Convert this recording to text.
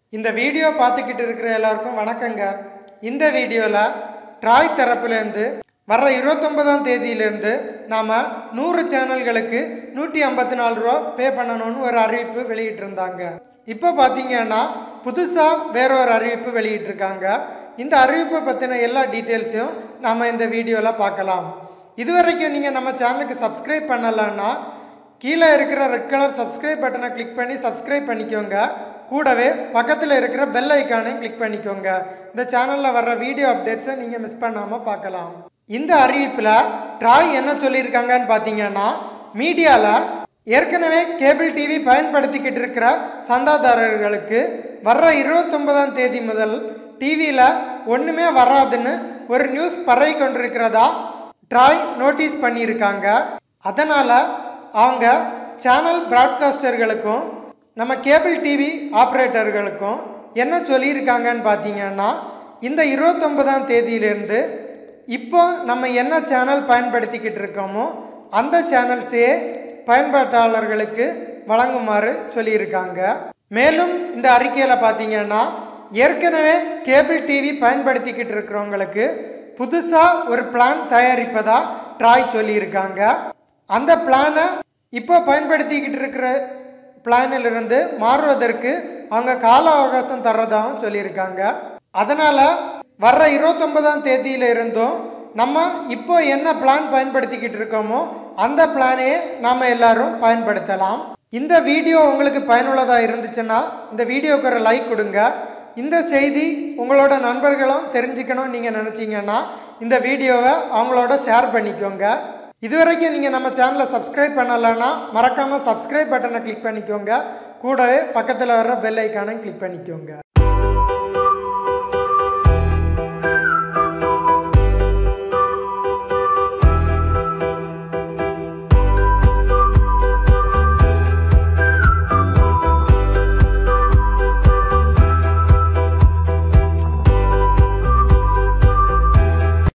இந்த வீடியோ பார்த்துக்கிட்டு இருக்கிற எல்லாருக்கும் வணக்கங்க இந்த வீடியோவில் ட்ராய் தரப்புலேருந்து வர்ற இருபத்தொன்பதாம் தேதியிலேருந்து நாம் நூறு சேனல்களுக்கு நூற்றி ஐம்பத்தி நாலு ரூபா பே பண்ணணும்னு ஒரு அறிவிப்பு வெளியிட்டிருந்தாங்க இப்போ பார்த்தீங்கன்னா புதுசாக வேற ஒரு அறிவிப்பு வெளியிட்டிருக்காங்க இந்த அறிவிப்பை பற்றின எல்லா டீட்டெயில்ஸையும் நம்ம இந்த வீடியோவில் பார்க்கலாம் இதுவரைக்கும் நீங்கள் நம்ம சேனலுக்கு சப்ஸ்கிரைப் பண்ணலைன்னா கீழே இருக்கிற ரெட் கலர் சப்ஸ்கிரைப் பட்டனை கிளிக் பண்ணி சப்ஸ்கிரைப் பண்ணிக்கோங்க கூடவே பக்கத்தில் இருக்கிற பெல் ஐக்கானையும் கிளிக் பண்ணிக்கோங்க இந்த சேனலில் வர்ற வீடியோ அப்டேட்ஸை நீங்கள் மிஸ் பண்ணாமல் பார்க்கலாம் இந்த அறிவிப்பில் ட்ராய் என்ன சொல்லியிருக்காங்கன்னு பார்த்தீங்கன்னா மீடியாவில் ஏற்கனவே கேபிள் டிவி பயன்படுத்திக்கிட்டு இருக்கிற சந்தாதாரர்களுக்கு வர்ற இருபத்தொன்பதாம் தேதி முதல் டிவியில் ஒன்றுமே வராதுன்னு ஒரு நியூஸ் பரவி கொண்டிருக்கிறதா ட்ராய் நோட்டீஸ் பண்ணியிருக்காங்க அதனால் அவங்க சேனல் பிராட்காஸ்டர்களுக்கும் நம்ம கேபிள் டிவி ஆப்ரேட்டர்களுக்கும் என்ன சொல்லியிருக்காங்கன்னு பார்த்தீங்கன்னா இந்த இருபத்தொன்பதாம் தேதியிலேருந்து இப்போ நம்ம என்ன சேனல் பயன்படுத்திக்கிட்டு இருக்கோமோ அந்த சேனல்ஸே பயன்பாட்டாளர்களுக்கு வழங்குமாறு சொல்லியிருக்காங்க மேலும் இந்த அறிக்கையில் பார்த்தீங்கன்னா ஏற்கனவே கேபிள் டிவி பயன்படுத்திக்கிட்டு இருக்கிறவங்களுக்கு புதுசாக ஒரு பிளான் தயாரிப்பதா ட்ராய் சொல்லியிருக்காங்க அந்த பிளானை இப்போ பயன்படுத்திக்கிட்டு இருக்கிற பிளானிலிருந்து மாறுவதற்கு அவங்க கால அவகாசம் தர்றதாகவும் சொல்லியிருக்காங்க அதனால் வர்ற இருபத்தொன்பதாம் தேதியில இருந்தும் நம்ம இப்போ என்ன பிளான் பயன்படுத்திக்கிட்டு இருக்கோமோ அந்த பிளானையே நாம் எல்லாரும் பயன்படுத்தலாம் இந்த வீடியோ உங்களுக்கு பயனுள்ளதாக இருந்துச்சுன்னா இந்த வீடியோக்கு ஒரு லைக் கொடுங்க இந்த செய்தி உங்களோட நண்பர்களும் தெரிஞ்சுக்கணும்னு நீங்கள் நினச்சிங்கன்னா இந்த வீடியோவை அவங்களோட ஷேர் பண்ணிக்கோங்க இதுவரைக்கும் நீங்கள் நம்ம சேனலை சப்ஸ்கிரைப் பண்ணலைன்னா மறக்காமல் சப்ஸ்கிரைப் பட்டனை கிளிக் பண்ணிக்கோங்க கூடவே பக்கத்தில் வர்ற பெல் ஐக்கானை கிளிக் பண்ணிக்கோங்க